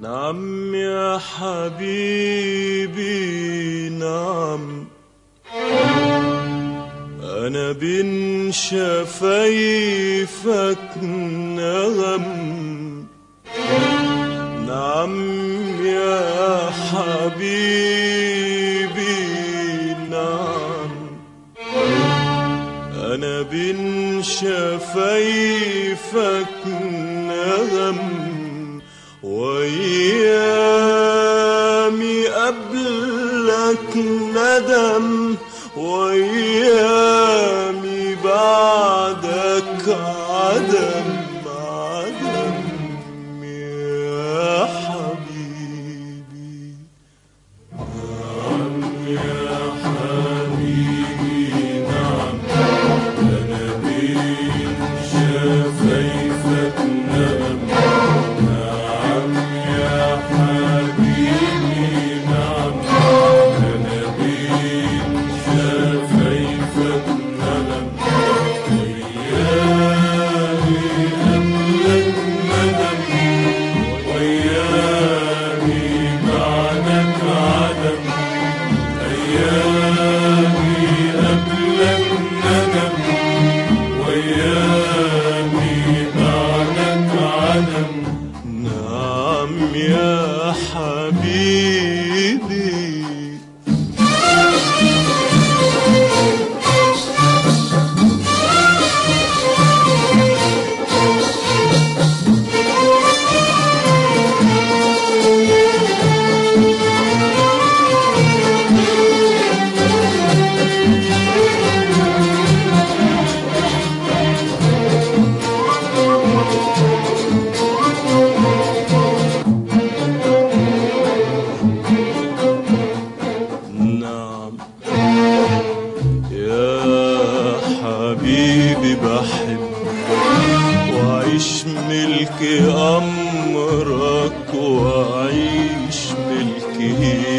نعم يا حبيبي نعم أنا بين شفايفك نغم نعم يا حبيبي نعم أنا بين شفايفك نغم وأيامي قبلك ندم وأيامي بعدك عدم عدم يا حبيبي نعم يا حبيبي نعم أنا بين شفايفك نغم نعم يا حبيبي نعم أنا بين شفايفك نغم وياي قبلك ندم وياي بعدك عدم أيامي قبلك ندم ويامي بعدك عدم نعم يا حبيبي نعم يا حبيبي بحب وعيش ملك أمرك وعيش ملك